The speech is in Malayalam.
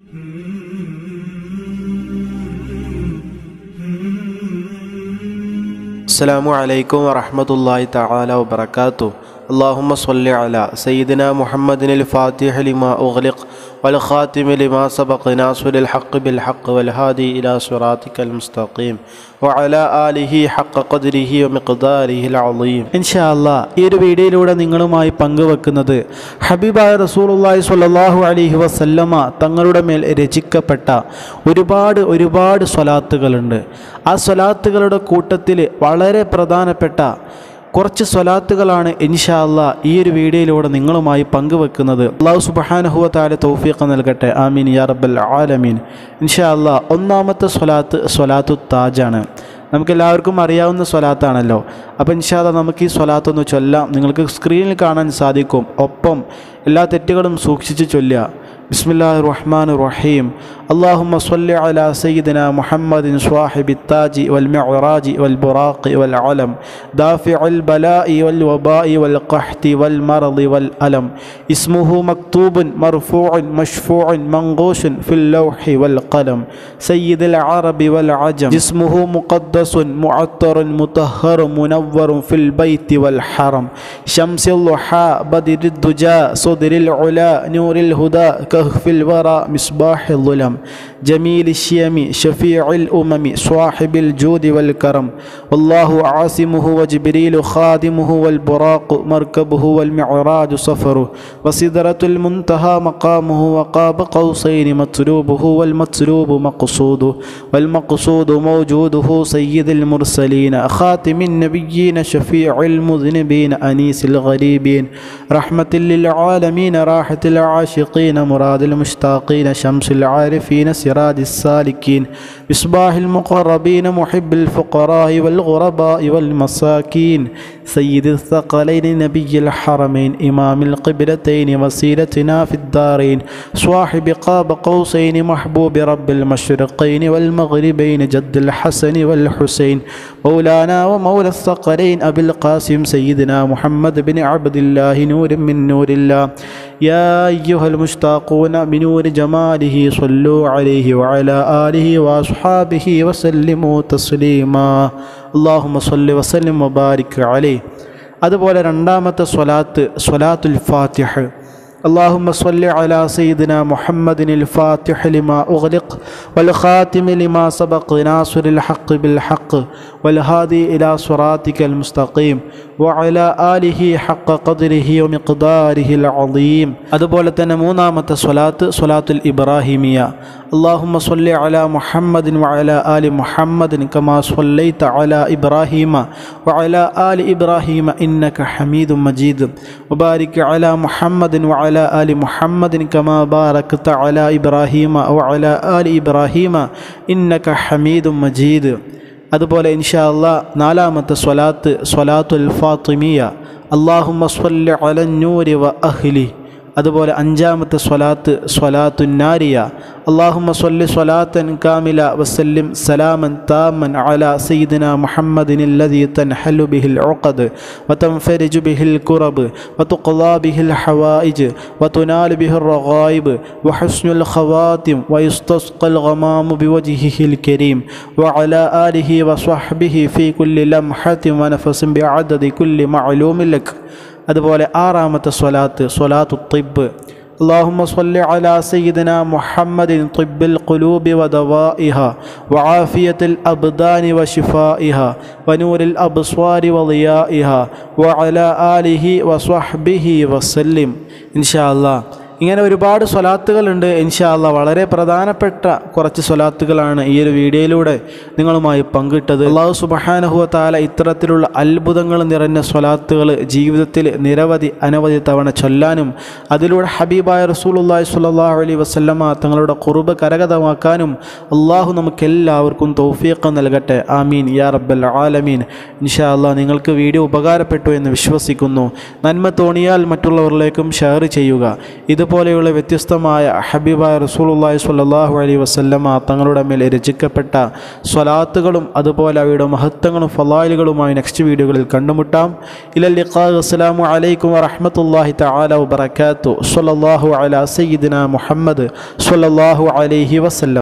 السلام عليكم ورحمة الله تعالى وبركاته اللهم صل على سيدنا محمد الفاتح لما أغلق والخاتم لما سبق ناصر الحق بالحق والهادي إلى صراطك المستقيم وعلى آله حق قدره ومقداره العظيم ഇൻഷാ അല്ലാ ഈ ഒരു വീഡിയോയിലൂടെ നിങ്ങളുമായി പങ്കുവെക്കുന്നത് ഹബീബായ റസൂലുള്ളാഹി സ്വല്ലല്ലാഹു അലൈഹി വസല്ലമ തങ്ങളുടെ മേൽ രചിക്കപ്പെട്ട ഒരുപാട് ഒരുപാട് സ്വലാത്തുകളുണ്ട് ആ സ്വലാത്തുകളുടെ കൂട്ടത്തിൽ വളരെ പ്രധാനപ്പെട്ട കുറച്ച് സ്വലാത്തുകളാണ് ഇൻഷാ അല്ലാ ഈ ഒരു വീഡിയോയിലൂടെ നിങ്ങളുമായി പങ്കുവെക്കുന്നത് അള്ളാഹു സുബ്ഹാനഹു താല തൗഫീഖ് നൽകട്ടെ ആമീൻ യാ റബ്ബൽ ആലമീൻ ഇൻഷാ അല്ലാ ഒന്നാമത്തെ സ്വലാത്ത് സ്വലാത്തു താജാണ് നമുക്കെല്ലാവർക്കും അറിയാവുന്ന സ്വലാത്താണല്ലോ അപ്പോൾ ഇൻഷാല്ല നമുക്ക് ഈ സ്വലാത്തൊന്ന് ചൊല്ലാം നിങ്ങൾക്ക് സ്ക്രീനിൽ കാണാൻ സാധിക്കും ഒപ്പം എല്ലാ തെറ്റുകളും സൂക്ഷിച്ച് ചൊല്ലുക ബിസ്മില്ലാഹി റഹ്മാൻ റഹീം اللهم صل على سيدنا محمد صاحب التاج والمعراج والبراق والعلم دافع البلاء والوباء والقحط والمرض والألم اسمه مكتوب مرفوع مشفوع منقوش في اللوح والقلم سيد العرب والعجم جسمه مقدس معطر مطهر منور في البيت والحرم شمس الضحى بدر الدجى صدر العلا نور الهدى كهف الورى مصباح الظلم جميل الشيم شفيع الأمم صاحب الجود والكرم والله عاصمه وجبريل خادمه والبراق مركبه والمعراج صفره وسدرة المنتهى مقامه وقاب قوسين مطلوبه والمطلوب مقصوده والمقصود موجوده سيد المرسلين خاتم النبيين شفيع المذنبين أنيس الغريبين رحمة للعالمين راحة العاشقين مراد المشتاقين شمس العارفين سراج السالكين مصباح المقربين محب الفقراء والغرباء والمساكين سيد الثقلين نبي الحرمين إمام القبلتين وسيلتنا في الدارين صاحب قاب قوسين محبوب رب المشرقين والمغربين جد الحسن والحسين مولانا ومولى الثقلين أبي القاسم سيدنا محمد بن عبد الله نور من نور الله يا أيها المشتاقون بنور جماله صلوا عليه وعلى آله وأصحابه وسلموا تسليما اللهم صل وسلم وبارك عليه അതുപോലെ രണ്ടാമത്തെ സ്വലാത്ത് സ്വലാത്തുൽ ഫാത്തിഹ് اللهم صل على سيدنا محمد الفاتح لما أغلق والخاتم لما سبق ناصر الحق بالحق والهادي إلى صراطك المستقيم وعلى آله حق قدره ومقداره العظيم അതുപോലെ തന്നെ മൂന്നാമത്തെ സ്വലാത്ത് സ്വലാത്തുൽ ഇബ്രാഹിമിയ اللهم صل على محمد وعلى آل محمد كما صليت على إبراهيم وعلى آل إبراهيم إنك حميد مجيد وبارك على محمد وعلى آل محمد كما باركت على إبراهيم وعلى آل إبراهيم إنك حميد مجيد അതുപോലെ ഇൻഷാ അല്ലാ നാലാമത്തെ സ്വലാത്ത് സ്വലാത്തുൽ ഫാത്തിമിയ അള്ളാഹുമ്മ സ്വല്ലി അലന്നൂരി വ അഹ്ലി അതുപോലെ അഞ്ചാമത്തെ സ്വലാത്ത് സ്വലാത്തുന്നാരിയ അള്ളാഹുമ്മ സ്വല്ലി സ്വലാത്തൻ കാമില വസല്ലിം സലാമൻ താമൻ അല സയ്യിദിന മുഹമ്മദിൻ الذي تنحل به العقد وتنفرج به الكرب وتقضى به الحوائج وتنال به الرغائب وحسن الخواتم ويستسقى الغمام بوجهه الكريم وعلى آله وصحبه في كل لمحة ونفس بعدد كل معلوم لك അതുപോലെ ആറാമത്തെ സ്വലാത്ത് സ്വലാത്തു തിബ് اللهم صل على سيدنا محمد طب القلوب ودوائها وعافية الأبدان وشفائها ونور الأبصار وضيائها وعلى آله وصحبه وسلم إن شاء الله ഇങ്ങനെ ഒരുപാട് സ്വലാത്തുകളുണ്ട് ഇൻഷാല്ല വളരെ പ്രധാനപ്പെട്ട കുറച്ച് സ്വലാത്തുകളാണ് ഈ ഒരു വീഡിയോയിലൂടെ നിങ്ങളുമായി പങ്കിട്ടത് അള്ളാഹു സുബഹാനഹുവ താല ഇത്തരത്തിലുള്ള അത്ഭുതങ്ങൾ നിറഞ്ഞ സ്വലാത്തുകൾ ജീവിതത്തിൽ നിരവധി അനവധി തവണ ചൊല്ലാനും അതിലൂടെ ഹബീബായ റസൂലുല്ലാഹി സ്വല്ലല്ലാഹു അലൈഹി വസല്ലമ തങ്ങളുടെ കുറുബ് കരഗതമാക്കാനും അള്ളാഹു നമുക്കെല്ലാവർക്കും തൗഫീഖ് നൽകട്ടെ ആമീൻ യാ റബ്ബൽ ആലമീൻ ഇൻഷാ അല്ലാ നിങ്ങൾക്ക് വീഡിയോ ഉപകാരപ്പെട്ടു എന്ന് വിശ്വസിക്കുന്നു നന്മ തോന്നിയാൽ മറ്റുള്ളവരിലേക്കും ഷെയർ ചെയ്യുക ഇത് അതുപോലെയുള്ള വ്യത്യസ്തമായ ഹബീബായ റസൂലുള്ളാഹി സ്വല്ലല്ലാഹു അലൈഹി വസല്ലമ തങ്ങളുടെ മേൽ രചിക്കപ്പെട്ട സ്വലാത്തുകളും അതുപോലെ അവയുടെ മഹത്വങ്ങളും ഫലായിലുകളുമായി നെക്സ്റ്റ് വീഡിയോകളിൽ കണ്ടുമുട്ടാം ഇലൽ ലിഖാ അസ്സലാമു അലൈക്കും വറഹ്മത്തുള്ളാഹി തആല വബറകാത്തു സ്വല്ലല്ലാഹു അലാ സയ്യിദിന മുഹമ്മദ് സ്വല്ലല്ലാഹു അലൈഹി വസല്ലം